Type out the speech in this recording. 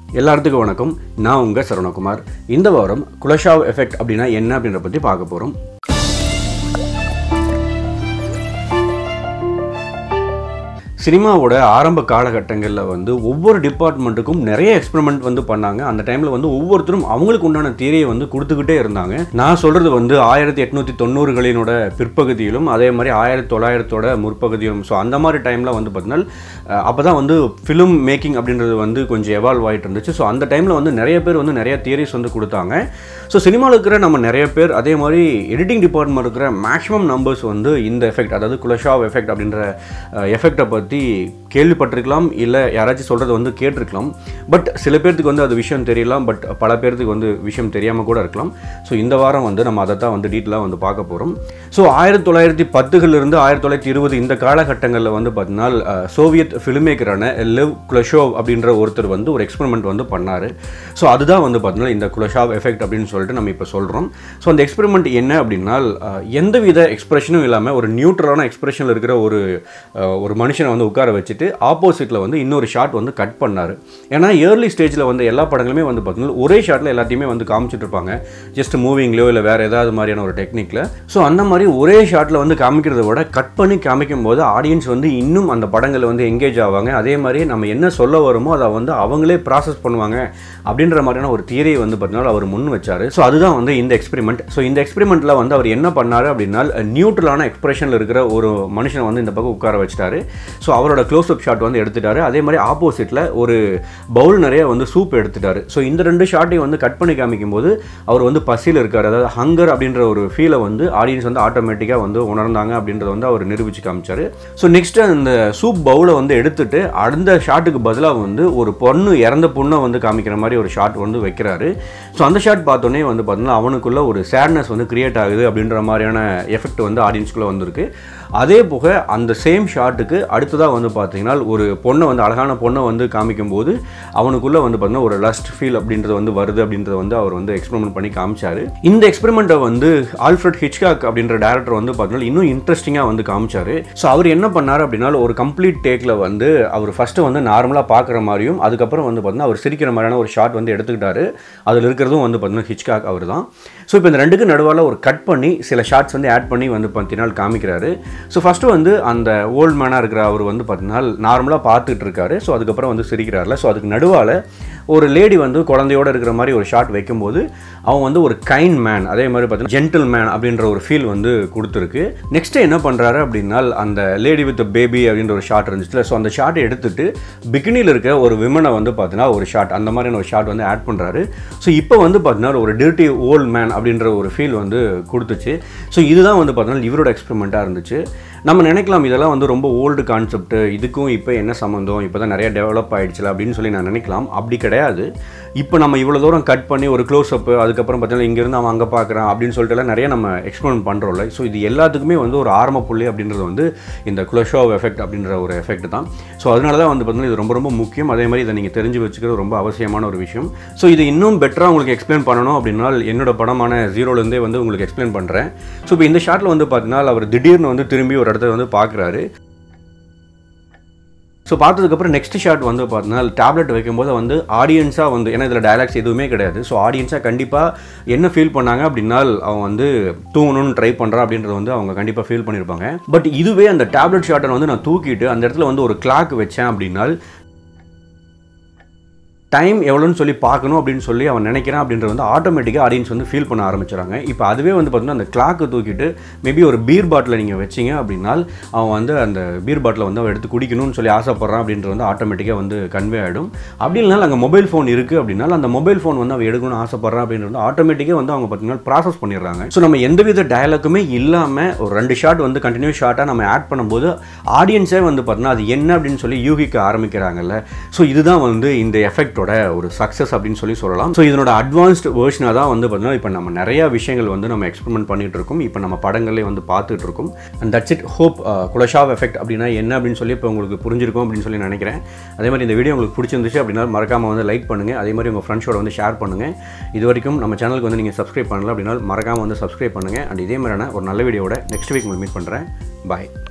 எல்லாத்துக்கும் வணக்கம் நான் உங்கள் சரவணகுமார் இந்த வாரம் குலஷாவ் எஃபெக்ட் அப்படின்னா என்ன அப்படின்றத பற்றி பார்க்க போகிறோம் சினிமாவோட ஆரம்ப காலகட்டங்களில் வந்து ஒவ்வொரு டிபார்ட்மெண்ட்டுக்கும் நிறைய எக்ஸ்பெரிமெண்ட் வந்து பண்ணாங்க அந்த டைமில் வந்து ஒவ்வொருத்தரும் அவங்களுக்கு உண்டான தியரியை வந்து கொடுத்துக்கிட்டே இருந்தாங்க நான் சொல்கிறது வந்து ஆயிரத்தி எட்நூற்றி தொண்ணூறுகளினோட பிற்பகுதியிலும் அதே மாதிரி ஆயிரத்தி தொள்ளாயிரத்தோட முற்பகுதியிலும் ஸோ அந்த மாதிரி டைமில் வந்து பார்த்தீங்கன்னா அப்போ தான் வந்து ஃபிலிம் மேக்கிங் அப்படின்றது வந்து கொஞ்சம் எவால்வ் ஆகிட்டு இருந்துச்சு ஸோ அந்த டைமில் வந்து நிறைய பேர் வந்து நிறைய தியரிஸ் வந்து கொடுத்தாங்க ஸோ சினிமாவில் இருக்கிற நம்ம நிறைய பேர் அதே மாதிரி எடிட்டிங் டிபார்ட்மெண்ட் இருக்கிற மேக்ஸிமம் நம்பர்ஸ் வந்து இந்த எஃபெக்ட் அதாவது குலஷாவ் எஃபெக்ட் அப்படின்ற எஃபெக்டை பற்றி கேள்விப்பட்டிருக்கலாம் இல்லை யாராச்சும் சொல்கிறத வந்து கேட்டிருக்கலாம் பட் சில பேர்த்துக்கு வந்து அது விஷயம் தெரியலாம் பட் பல பேர்த்துக்கு வந்து விஷயம் தெரியாமல் கூட இருக்கலாம் ஸோ இந்த வாரம் வந்து நம்ம அதை தான் வந்து டீட்டெயிலாக வந்து பார்க்க போகிறோம் ஸோ ஆயிரத்தி தொள்ளாயிரத்தி பத்துகளிலிருந்து ஆயிரத்தி தொள்ளாயிரத்தி இருபது இந்த காலகட்டங்களில் வந்து பார்த்தீங்கன்னா சோவியத் ஃபிலிமேக்கரான லெவ் குலஷோவ் அப்படின்ற ஒருத்தர் வந்து ஒரு எக்ஸ்பெரிமெண்ட் வந்து பண்ணார் ஸோ அதுதான் வந்து பார்த்தீங்கன்னா இந்த குலஷாவ் எஃபெக்ட் அப்படின்னு சொல்லிட்டு நம்ம இப்போ சொல்கிறோம் ஸோ அந்த எக்ஸ்பெரிமெண்ட் என்ன அப்படின்னா எந்தவித எக்ஸ்பிரஷனும் இல்லாமல் ஒரு நியூட்ரலான எக்ஸ்பிரஷனில் இருக்கிற ஒரு ஒரு மனுஷனை வந்து உட்கார வச்சுட்டு ஆப்போசிட்டில் வந்து இன்னொரு ஷாட் வந்து கட் பண்ணார் ஏன்னா ஏர்லி ஸ்டேஜில் வந்து எல்லா படங்களுமே வந்து பார்த்தீங்கன்னா ஒரே ஷாட்டில் எல்லாத்தையுமே வந்து காமிச்சிட்டு இருப்பாங்க ஜஸ்ட் மூவிங்லையோ இல்லை வேறு ஏதாவது மாதிரியான ஒரு டெக்னிக்கில் ஸோ அந்த மாதிரி ஒரே ஷாட்டில் வந்து காமிக்கிறத விட கட் பண்ணி காமிக்கும் போது ஆடியன்ஸ் வந்து இன்னும் அந்த படங்களில் வந்து எங்கேஜ் ஆவாங்க அதே மாதிரி நம்ம என்ன சொல்ல வருமோ அதை வந்து அவங்களே ப்ராசஸ் பண்ணுவாங்க அப்படின்ற மாதிரியான ஒரு தியரியை வந்து பார்த்தீங்கன்னா அவர் முன் வச்சார் ஸோ அதுதான் வந்து இந்த எக்ஸ்பெரிமெண்ட் ஸோ இந்த எக்ஸ்பெரிமெண்ட்டில் வந்து அவர் என்ன பண்ணார் அப்படின்னா நியூட்ரலான எக்ஸ்பிரஷனில் இருக்கிற ஒரு மனுஷனை வந்து இந்த பக்கம் உட்கார வச்சிட்டாரு ஸோ அவரோட க்ளோஸ் அப் ஷாட் வந்து எடுத்துட்டாரு அதே மாதிரி ஆப்போசிட்டில் ஒரு பவுல் நிறைய வந்து சூப் எடுத்துட்டாரு ஸோ இந்த ரெண்டு ஷாட்டையும் வந்து கட் பண்ணி காமிக்கும் போது அவர் வந்து பசியில் இருக்கார் அதாவது ஹங்கர் அப்படின்ற ஒரு ஃபீலை வந்து ஆடியன்ஸ் வந்து ஆட்டோமேட்டிக்காக வந்து உணர்ந்தாங்க அப்படின்றத வந்து அவர் நிரூபித்து காமிச்சார் ஸோ நெக்ஸ்ட்டு அந்த சூப் பவுலை வந்து எடுத்துட்டு அந்த ஷாட்டுக்கு பதிலாக வந்து ஒரு பொண்ணு இறந்த பொண்ணை வந்து காமிக்கிற மாதிரி ஒரு ஷாட் வந்து வைக்கிறாரு ஸோ அந்த ஷாட் பார்த்தோன்னே வந்து பார்த்தீங்கன்னா அவனுக்குள்ள ஒரு சேட்னஸ் வந்து கிரியேட் ஆகுது அப்படின்ற மாதிரியான எஃபெக்ட் வந்து ஆடியன்ஸ்குள்ளே வந்திருக்கு அதே போக அந்த சேம் ஷாட்டுக்கு அடுத்ததாக வந்து பார்த்தீங்கன்னா ஒரு பொண்ணை வந்து அழகான பொண்ணை வந்து காமிக்கும்போது அவனுக்குள்ளே வந்து பார்த்தீங்கன்னா ஒரு லஸ்ட் ஃபீல் அப்படின்றது வந்து வருது அப்படின்றத வந்து அவர் வந்து எக்ஸ்பெரிமெண்ட் பண்ணி காமிச்சாரு இந்த எக்ஸ்பெரிமெண்ட்டை வந்து ஆல்ஃப்ரட் ஹிச்காக் அப்படின்ற டேரக்டர் வந்து பார்த்தீங்கன்னா இன்னும் இன்ட்ரெஸ்டிங்காக வந்து காமிச்சாரு ஸோ அவர் என்ன பண்ணார் அப்படின்னா ஒரு கம்ப்ளீட் டேக்கில் வந்து அவர் ஃபஸ்ட்டு வந்து நார்மலாக பார்க்குற மாதிரியும் அதுக்கப்புறம் வந்து பார்த்தீங்கன்னா அவர் சிரிக்கிற மாதிரியான ஒரு ஷாட் வந்து எடுத்துக்கிட்டாரு அதில் இருக்கிறதும் வந்து பார்த்தீங்கன்னா ஹிச்காக் அவர் தான் ஸோ இப்போ இந்த ரெண்டுக்கு நடுவால் ஒரு கட் பண்ணி சில ஷாட்ஸ் வந்து ஆட் பண்ணி வந்து பார்த்தீங்கன்னா காமிக்கிறாரு ஸோ ஃபஸ்ட்டு வந்து அந்த ஓல்ட் மேனாக இருக்கிற அவர் வந்து பார்த்தீங்கன்னா நார்மலாக பார்த்துட்டு இருக்காரு ஸோ அதுக்கப்புறம் வந்து சிரிக்கிறார்ல ஸோ அதுக்கு நடுவால் ஒரு லேடி வந்து குழந்தையோடு இருக்கிற மாதிரி ஒரு ஷாட் வைக்கும்போது அவன் வந்து ஒரு கைண்ட் மேன் அதே மாதிரி பார்த்தீங்கன்னா ஜென்டில் மேன் அப்படின்ற ஒரு ஃபீல் வந்து கொடுத்துருக்கு நெக்ஸ்ட்டு என்ன பண்ணுறாரு அப்படின்னா அந்த லேடி வித் பேபி அப்படின்ற ஒரு ஷாட் இருந்துச்சுல ஸோ அந்த ஷாட்டை எடுத்துட்டு பிகினியில் இருக்க ஒரு விமனை வந்து பார்த்தீங்கன்னா ஒரு ஷாட் அந்த மாதிரியான ஒரு ஷாட் வந்து ஆட் பண்ணுறாரு ஸோ இப்போ வந்து பார்த்தீங்கன்னா ஒரு டியூட்டி ஓல்ட் மேன் அப்படின்ற ஒரு ஃபீல் வந்து கொடுத்துச்சு ஸோ இதுதான் வந்து பார்த்தீங்கன்னா இவரோட எக்ஸ்பெரிமெண்ட்டாக இருந்துச்சு நம்ம நினைக்கலாம் இதெல்லாம் வந்து ரொம்ப ஓல்டு கான்செப்ட் இதுக்கும் இப்போ என்ன சம்மந்தம் இப்போ தான் நிறைய டெவலப் ஆகிடுச்சுல அப்படின்னு சொல்லி நான் நினைக்கலாம் அப்படி கிடையாது இப்போ நம்ம இவ்வளோ தூரம் கட் பண்ணி ஒரு க்ளோஸ் அப் அதுக்கப்புறம் பார்த்தீங்கன்னா இங்கேருந்து அவன் அங்கே பார்க்குறான் அப்படின்னு சொல்லிட்டுலாம் நிறைய நம்ம எக்ஸ்பிளைன் பண்ணுறோம்ல ஸோ இது எல்லாத்துக்குமே வந்து ஒரு ஆரம்ப புள்ளி அப்படின்றது வந்து இந்த குலஷோ எஃபெக்ட் அப்படின்ற ஒரு எஃபெக்ட் தான் ஸோ அதனால தான் வந்து பார்த்தீங்கன்னா இது ரொம்ப ரொம்ப முக்கியம் அதே மாதிரி இதை நீங்கள் தெரிஞ்சு வச்சுக்கிறது ரொம்ப அவசியமான ஒரு விஷயம் ஸோ இது இன்னும் பெட்டராக உங்களுக்கு எக்ஸ்பிளைன் பண்ணணும் அப்படின்னா என்னோட படமான ஜீரோலேருந்தே வந்து உங்களுக்கு எக்ஸ்பிளைன் பண்ணுறேன் ஸோ இப்போ இந்த ஷாட்டில் வந்து பார்த்தீங்கன்னா அவர் திடீர்னு வந்து திரும்பி ஒரு இடத்துல வந்து பார்க்குறாரு ஸோ பார்த்ததுக்கப்புறம் நெக்ஸ்ட் ஷாட் வந்து பார்த்தீங்கன்னா டேப்லெட் வைக்கும்போது வந்து ஆடியன்ஸாக வந்து ஏன்னா இதில் டயலாக்ஸ் எதுவுமே கிடையாது ஸோ ஆடியன்ஸாக கண்டிப்பாக என்ன ஃபீல் பண்ணாங்க அப்படின்னா அவன் வந்து தூங்கணும்னு ட்ரை பண்ணுறான் அப்படின்றத வந்து அவங்க கண்டிப்பாக ஃபீல் பண்ணியிருப்பாங்க பட் இதுவே அந்த டேப்லெட் ஷாட்டை வந்து நான் தூக்கிட்டு அந்த இடத்துல வந்து ஒரு கிளாக் வச்சேன் அப்படின்னா டைம் எவ்வளோன்னு சொல்லி பார்க்கணும் அப்படின்னு சொல்லி அவன் நினைக்கிறான் அப்படின்றது வந்து ஆட்டோமேட்டிக்காக ஆடியன்ஸ் வந்து ஃபீல் பண்ண ஆரம்பிச்சிடறாங்க இப்போ அதுவே வந்து பார்த்தீங்கன்னா அந்த கிளாக்கு தூக்கிட்டு மேபி ஒரு பீர் பாட்டில் நீங்கள் வச்சிங்க அப்படின்னா அவன் வந்து அந்த பீர் பாட்டில் வந்து அவன் எடுத்து குடிக்கணும்னு சொல்லி ஆசைப்பட்றான் அப்படின்றது வந்து ஆட்டோமேட்டிக்காக வந்து கன்வே ஆகிடும் அப்படி இல்லைனாலும் அங்கே மொபைல் ஃபோன் இருக்குது அப்படின்னா அந்த மொபைல் ஃபோன் வந்து அவன் எடுக்கணும்னு ஆசைப்பட்றான் அப்படின்றது வந்து ஆட்டோமேட்டிக்காக வந்து அவங்க பார்த்தீங்கன்னா ப்ராசஸ் பண்ணிடுறாங்க ஸோ நம்ம எந்தவித டயலாக்குமே இல்லாமல் ஒரு ரெண்டு ஷாட் வந்து கண்டினியூஸ் ஷாட்டாக நம்ம ஆட் பண்ணும்போது ஆடியன்ஸே வந்து பார்த்தீங்கன்னா அது என்ன அப்படின்னு சொல்லி யூகிக்க ஆரம்பிக்கிறாங்கல்ல ஸோ இதுதான் வந்து இந்த எஃபெக்ட் ப்ராடக்டோட ஒரு சக்ஸஸ் அப்படின்னு சொல்லி சொல்லலாம் ஸோ இதனோட அட்வான்ஸ்டு வேர்ஷனாக தான் வந்து பார்த்தீங்கன்னா இப்போ நம்ம நிறைய விஷயங்கள் வந்து நம்ம எக்ஸ்பெரிமெண்ட் பண்ணிட்டு இருக்கோம் இப்போ நம்ம படங்களே வந்து பார்த்துட்டு இருக்கோம் and that's it hope Kuleshov effect அப்படின்னா என்ன அப்படின்னு சொல்லி இப்போ உங்களுக்கு புரிஞ்சிருக்கும் அப்படின்னு சொல்லி நினைக்கிறேன் அதே மாதிரி இந்த வீடியோ உங்களுக்கு பிடிச்சிருந்துச்சு அப்படின்னா மறக்காமல் வந்து லைக் பண்ணுங்கள் அதே மாதிரி உங்கள் ஃப்ரெண்ட்ஸோட வந்து ஷேர் பண்ணுங்கள் இது வரைக்கும் நம்ம சேனலுக்கு வந்து நீங்கள் சப்ஸ்கிரைப் பண்ணல அப்படின்னா மறக்காமல் வந்து சப்ஸ்கிரைப் பண்ணுங்கள் அண்ட் இதே மாதிரியான ஒரு நல்ல வீடியோட நெக்ஸ்ட் வீக் மீட் பண்ணுறேன் பாய்